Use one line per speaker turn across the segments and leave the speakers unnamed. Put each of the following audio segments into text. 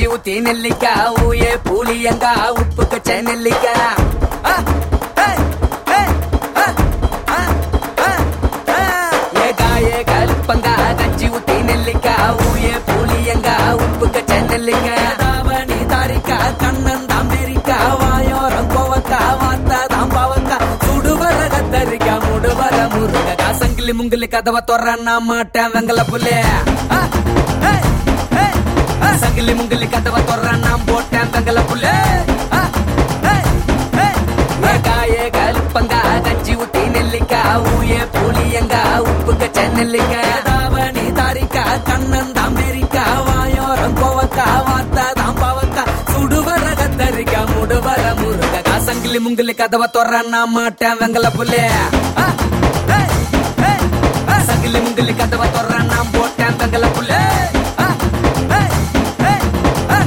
கஞ்சி ஊத்தி நெல்லிக்கா ஊயே புளியங்கா உப்பு கச்ச நெல்லிக்கா ஆ, ஏய், ஏய், ஆ, ஆ, ஆ, ஆ. ஏகா ஏகா லிப்பங்கா கஞ்சி ஊத்தி நெல்லிக்கா ஊயே புளியங்கா உப்பு கச்ச நெல்லிக்கா தாவணி தாரிக்கா கண்ணன் தாம்பேரிக்கா வாயோரம் கோவக்கா வாத்தா தாம்பாவக்கா சுடுவர கத்தரிக்கா முடுவர முருகக்கா சங்கிலி முங்கிலி கதவை தொற நான் மாட்டேன் வெங்கல புள்ளே ஆ, ஏய், ஏய், ஆ, சங்கிலி முங்கிலி கதவை தொற நான் போட்டேன் வெங்கல புள்ளே ஆ, ஏய், ஏய், ஏகா ஏகா லிப்பங்கா கஞ்சி ஊத்தி நெல்லிக்கா ஊயே புளியங்கா உப்பு கச்ச நெல்லிக்கா தாவணி தாரிக்கா கண்ணன் தாம்பேரிக்கா வாயோரம் கோவக்கா வாத்தா தாம்பாவக்கா சுடுவர கத்தரிக்கா முடுவர முருகக்கா சங்கிலி முங்கிலி கதவை தொற நான் மாட்டேன் வெங்கல புள்ளே ஆ, ஏய், ஏய், ஆ, சங்கிலி முங்கிலி கதவை தொற நான் போட்டேன் வெங்கல புள்ளே ஆ, ஏய், ஏய், ஆ.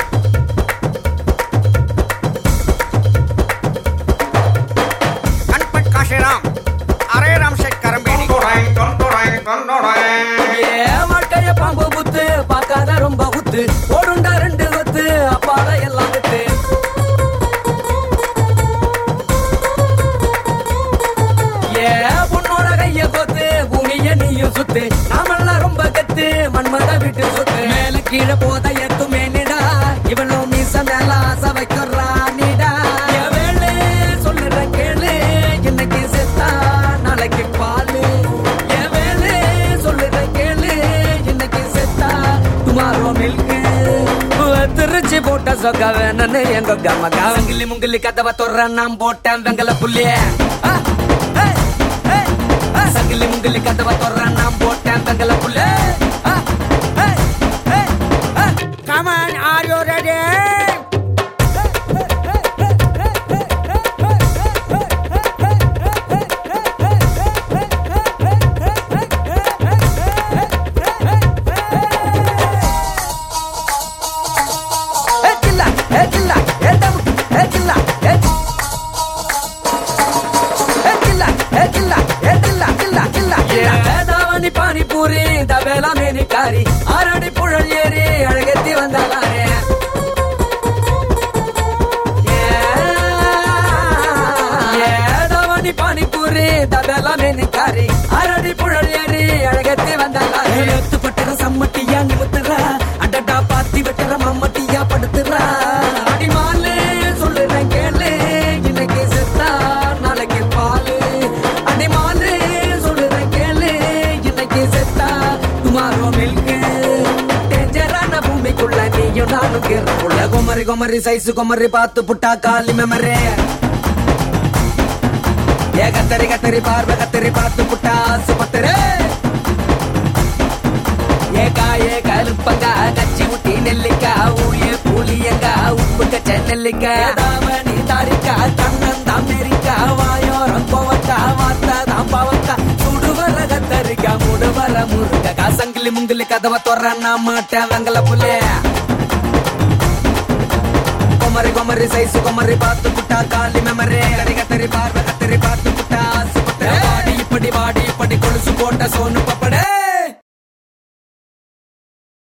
गणपत काशीराम अरे राम शेठ करंबेड़ी
ஏ வாழ்க்கைய பாம்பு புத்து பார்க்காத ரொம்ப குத்து ஓடுண்டா ரெண்டு கொத்து அப்பாட எல்லாம் குத்து ஏ பொண்ணோட கைய கொத்து பூமிய நீயும் சுத்து நாமெல்லாம் ரொம்ப கத்து மண்மத விட்டு சுத்து மேல கீழே போத எத்துமே நிடா இவனும் மீச மேல ஆசை வைக்கிறானிடா என் வேலு சொல்லுற கேளு இன்னைக்கு செத்தா நாளைக்கு பாலு என் வேலு சொல்லுற கேளு இன்னைக்கு செத்தா டுமாரோ மில்கு திருச்சி போட்ட சொக்க வேணும்னு எங்க கம்மக்கா வெங்கிலி முங்கிலி கதவை தொற நான் போட்டேன் வெங்கல புள்ளிய சங்கிலி முங்கிலி கதவை தொற நான் போட்டேன் வெங்கல புள்ள
Come on, are you ready?
தாவணி பானிபூரி தபேலா மேனிக்காரி ஆரடி புழல் ஏறி அழகத்தி வந்தாலே ஏதாவணி பானிபூரி தபேலா மேனிக்காரி ஆரடி புழல் ஏறி அழகத்தி வந்தாலே எத்து பட்டற சம்மட்டியா நிமித்துறா அடடா பாத்தி வெட்டற மம்மட்டியா படுத்துறா அடிமாலு சொல்லுறேன் கேளு இன்னைக்கு செத்தா நாளைக்கு பாலு அடிமாலு சொல்லுறேன் கேளு இன்னைக்கு செத்தா துமாரோ மில்கு டேஞ்சரான பூமிக்குள்ள நீயும் நானும் கீரக்குள்ள குமரி குமரி சைஸ் குமரி பார்த்து புட்டா காலி மெமரே ஏ கத்தரி கத்தரி பார்வை கத்தரி பார்த்து புட்டா ஆசுபத்திரே ஏகா ஏகா லுப்பங்கா கச்சி ஊட்டி நெல்லிக்கா ஊயே புளியங்கா உப்பு கச்ச நெல்லிக்கா தாவணி தாரிக்கா கண்ணன் தாமேரிக்கா வாயோரம் கோவக்கா வாத்தா தாம்பாவக்கா சுடுவர கத்தரிக்கா முடுவர முருகக்கா சங்கிலி முங்கிலி கதவை தொற நான் மாட்டேன் வெங்கல புள்ளே கொமரி கொமரி சைஸ் கொமரி பார்த்து புட்டா காலி மெமரே கரி கத்தரி பார்வை கத்தரி பார்த்து புட்டா ஆசுபத்திரே வாடி இப்படி வாடி இப்படி கொலுசு போட்ட சோனு பப்படே